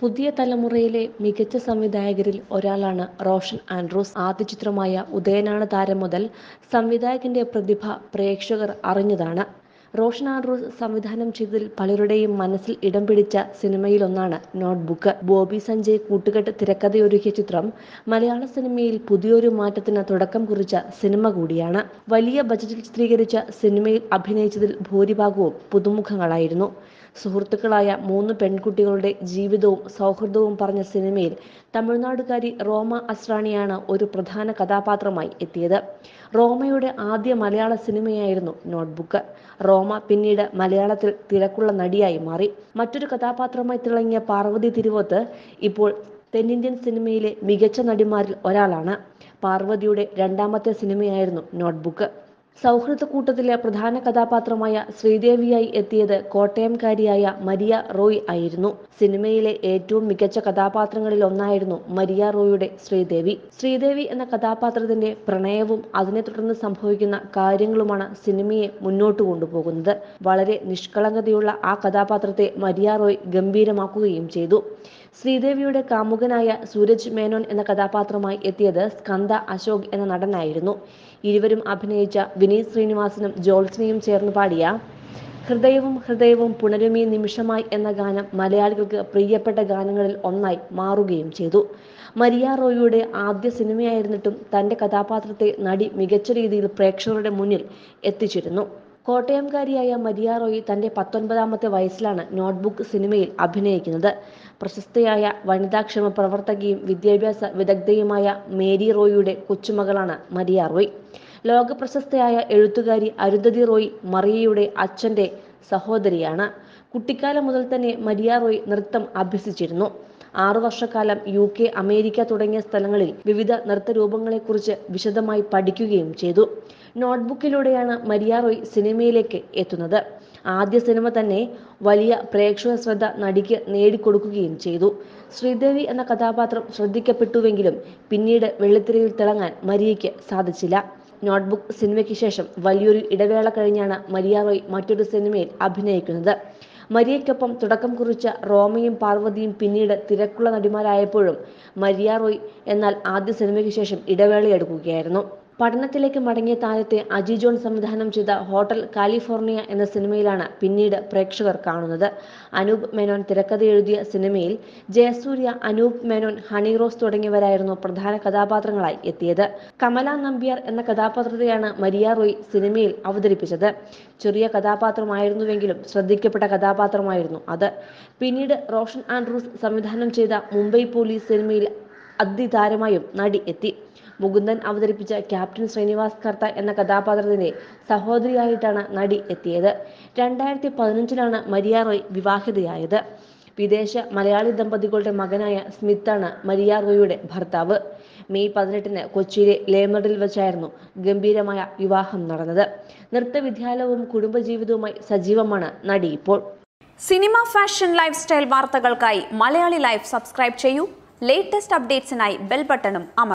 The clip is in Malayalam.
പുതിയ തലമുറയിലെ മികച്ച സംവിധായകരിൽ ഒരാളാണ് റോഷൻ ആൻഡ്രൂസ് ആദ്യ ചിത്രമായ ഉദയനാണ് താരം മുതൽ സംവിധായകന്റെ പ്രതിഭ പ്രേക്ഷകർ അറിഞ്ഞതാണ് റോഷൻ ആൻഡ്രൂസ് സംവിധാനം ചെയ്തതിൽ പലരുടെയും മനസ്സിൽ ഇടം പിടിച്ച സിനിമയിലൊന്നാണ് നോട്ട്ബുക്ക് ബോബി സഞ്ജയ് കൂട്ടുകെട്ട് തിരക്കഥയൊരുക്കിയ ചിത്രം മലയാള സിനിമയിൽ പുതിയൊരു മാറ്റത്തിന് തുടക്കം കുറിച്ച സിനിമ കൂടിയാണ് വലിയ ബജറ്റിൽ ചിത്രീകരിച്ച സിനിമയിൽ അഭിനയിച്ചതിൽ ഭൂരിഭാഗവും പുതുമുഖങ്ങളായിരുന്നു സുഹൃത്തുക്കളായ മൂന്ന് പെൺകുട്ടികളുടെ ജീവിതവും സൗഹൃദവും പറഞ്ഞ സിനിമയിൽ തമിഴ്നാടുകാരി റോമ അസ്രാണിയാണ് ഒരു പ്രധാന കഥാപാത്രമായി എത്തിയത് റോമയുടെ ആദ്യ മലയാള സിനിമയായിരുന്നു നോട്ട്ബുക്ക് റോമ പിന്നീട് മലയാളത്തിൽ തിരക്കുള്ള നടിയായി മാറി മറ്റൊരു കഥാപാത്രമായി തിളങ്ങിയ പാർവതി തിരുവോത്ത് ഇപ്പോൾ തെന്നിന്ത്യൻ സിനിമയിലെ മികച്ച നടിമാരിൽ ഒരാളാണ് പാർവതിയുടെ രണ്ടാമത്തെ സിനിമയായിരുന്നു നോട്ട്ബുക്ക് സൗഹൃദ കൂട്ടത്തിലെ പ്രധാന കഥാപാത്രമായ ശ്രീദേവിയായി എത്തിയത് കോട്ടയംകാരിയായ മരിയ റോയ് ആയിരുന്നു സിനിമയിലെ ഏറ്റവും മികച്ച കഥാപാത്രങ്ങളിൽ ഒന്നായിരുന്നു മരിയ റോയുടെ ശ്രീദേവി ശ്രീദേവി എന്ന കഥാപാത്രത്തിന്റെ പ്രണയവും അതിനെ തുടർന്ന് സംഭവിക്കുന്ന കാര്യങ്ങളുമാണ് സിനിമയെ മുന്നോട്ട് കൊണ്ടുപോകുന്നത് വളരെ നിഷ്കളങ്കതയുള്ള ആ കഥാപാത്രത്തെ മരിയ റോയ് ഗംഭീരമാക്കുകയും ചെയ്തു ശ്രീദേവിയുടെ കാമുകനായ സൂരജ് മേനോൻ എന്ന കഥാപാത്രമായി എത്തിയത് സ്കന്ദ അശോക് എന്ന നടനായിരുന്നു ഇരുവരും അഭിനയിച്ച വിനീത് ശ്രീനിവാസനും ജോൾസിനെയും ചേർന്ന് പാടിയ ഹൃദയവും ഹൃദയവും പുനരുമീ നിമിഷമായി എന്ന ഗാനം മലയാളികൾക്ക് പ്രിയപ്പെട്ട ഗാനങ്ങളിൽ ഒന്നായി മാറുകയും ചെയ്തു മരിയ റോയിയുടെ ആദ്യ സിനിമയായിരുന്നിട്ടും തന്റെ കഥാപാത്രത്തെ നടി മികച്ച രീതിയിൽ പ്രേക്ഷകരുടെ മുന്നിൽ എത്തിച്ചിരുന്നു കോട്ടയംകാരിയായ മരിയ റോയി തന്റെ പത്തൊൻപതാമത്തെ വയസ്സിലാണ് നോട്ട്ബുക്ക് സിനിമയിൽ അഭിനയിക്കുന്നത് പ്രശസ്തയായ വനിതാക്ഷേമ പ്രവർത്തകയും വിദ്യാഭ്യാസ വിദഗ്ധയുമായ മേരി റോയിയുടെ കൊച്ചുമകളാണ് മരിയ റോയ് ലോക പ്രശസ്തയായ എഴുത്തുകാരി അരുന്ധതി റോയ് മറിയയുടെ അച്ഛന്റെ സഹോദരിയാണ് കുട്ടിക്കാലം മുതൽ തന്നെ മരിയ റോയ് നൃത്തം അഭ്യസിച്ചിരുന്നു ആറു വർഷക്കാലം യു കെ അമേരിക്ക തുടങ്ങിയ സ്ഥലങ്ങളിൽ വിവിധ നൃത്തരൂപങ്ങളെക്കുറിച്ച് വിശദമായി പഠിക്കുകയും ചെയ്തു നോട്ട്ബുക്കിലൂടെയാണ് മരിയ റോയ് സിനിമയിലേക്ക് എത്തുന്നത് ആദ്യ സിനിമ തന്നെ വലിയ പ്രേക്ഷക ശ്രദ്ധ നടിക്ക് നേടിക്കൊടുക്കുകയും ചെയ്തു ശ്രീദേവി എന്ന കഥാപാത്രം ശ്രദ്ധിക്കപ്പെട്ടുവെങ്കിലും പിന്നീട് വെള്ളിത്തിരയിൽ തിളങ്ങാൻ മരിയയ്ക്ക് സാധിച്ചില്ല നോട്ട്ബുക്ക് സിനിമയ്ക്ക് ശേഷം വലിയൊരു ഇടവേള കഴിഞ്ഞാണ് മരിയ റോയ് മറ്റൊരു സിനിമയിൽ അഭിനയിക്കുന്നത് മരിയയ്ക്കൊപ്പം തുടക്കം കുറിച്ച റോമയും പാർവതിയും പിന്നീട് തിരക്കുള്ള നടിമാരായപ്പോഴും മരിയ റോയ് എന്നാൽ ആദ്യ സിനിമയ്ക്ക് ശേഷം ഇടവേളയെടുക്കുകയായിരുന്നു പഠനത്തിലേക്ക് മടങ്ങിയ താരത്തെ അജി ജോൺ സംവിധാനം ചെയ്ത ഹോട്ടൽ കാലിഫോർണിയ എന്ന സിനിമയിലാണ് പിന്നീട് പ്രേക്ഷകർ കാണുന്നത് അനൂപ് മേനോൻ തിരക്കഥ എഴുതിയ സിനിമയിൽ ജയസൂര്യ അനൂപ് മേനോൻ ഹണി റോസ് തുടങ്ങിയവരായിരുന്നു പ്രധാന കഥാപാത്രങ്ങളായി എത്തിയത് കമല നമ്പ്യാർ എന്ന കഥാപാത്രത്തെയാണ് മരിയ റോയ് സിനിമയിൽ അവതരിപ്പിച്ചത് ചെറിയ കഥാപാത്രമായിരുന്നുവെങ്കിലും ശ്രദ്ധിക്കപ്പെട്ട കഥാപാത്രമായിരുന്നു അത് പിന്നീട് റോഷൻ ആൻഡ്രൂസ് സംവിധാനം ചെയ്ത മുംബൈ പോലീസ് സിനിമയിൽ അതിതാരമായും നടി എത്തി മുകുന്ദൻ അവതരിപ്പിച്ച ക്യാപ്റ്റൻ ശ്രീനിവാസ് കർത്ത എന്ന കഥാപാത്രത്തിന്റെ സഹോദരിയായിട്ടാണ് നടി എത്തിയത് രണ്ടായിരത്തി പതിനഞ്ചിലാണ് മരിയ റോയ് വിവാഹിതയായത് വിദേശ മലയാളി ദമ്പതികളുടെ മകനായ സ്മിത്താണ് മരിയ റോയിയുടെ ഭർത്താവ് മെയ് പതിനെട്ടിന് കൊച്ചിയിലെ ലേമറിൽ വെച്ചായിരുന്നു ഗംഭീരമായ വിവാഹം നടന്നത് നൃത്തവിദ്യാലയവും കുടുംബജീവിതവുമായി സജീവമാണ് നടി ഇപ്പോൾ സിനിമ ഫാഷൻ ലൈഫ് സ്റ്റൈൽ വാർത്തകൾക്കായി മലയാളി ലൈഫ് സബ്സ്ക്രൈബ് ചെയ്യൂ ലേറ്റസ്റ്റ് അപ്ഡേറ്റ്സിനായി ബെൽ ബട്ടണും അമർ